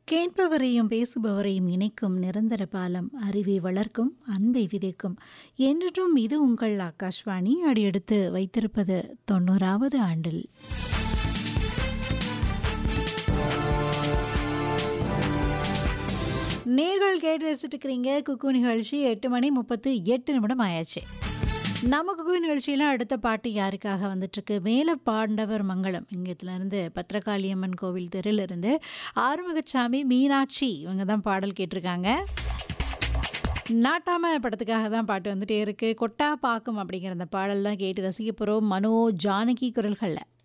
கேட்பவரையும் பேசுபவரையும் இணைக்கும் நிரந்தர பாலம் அறிவை வளர்க்கும் அன்பை விதைக்கும் என்றும் இது உங்கள் ஆகாஷ்வாணி அடியெடுத்து வைத்திருப்பது தொண்ணூறாவது ஆண்டில் நேர்கள் கேட்டு வச்சுட்டு இருக்கிறீங்க குக்கு நிகழ்ச்சி எட்டு மணி முப்பத்து எட்டு நிமிடம் ஆயாச்சு நம்ம குக்கு நிகழ்ச்சியில் அடுத்த பாட்டு யாருக்காக வந்துட்டுருக்கு மேல பாண்டவர் மங்களம் இங்கத்துலேருந்து பத்திரகாளியம்மன் கோவில் தெருவிலிருந்து ஆறுமுகசாமி மீனாட்சி இவங்க தான் பாடல் கேட்டிருக்காங்க நாட்டாம படத்துக்காக தான் பாட்டு வந்துட்டே இருக்கு கொட்டா பாக்கும் அப்படிங்கிற அந்த பாடல் தான் கேட்டு ரசிக்க போகிறோம் மனோ ஜானகி குரல்களில்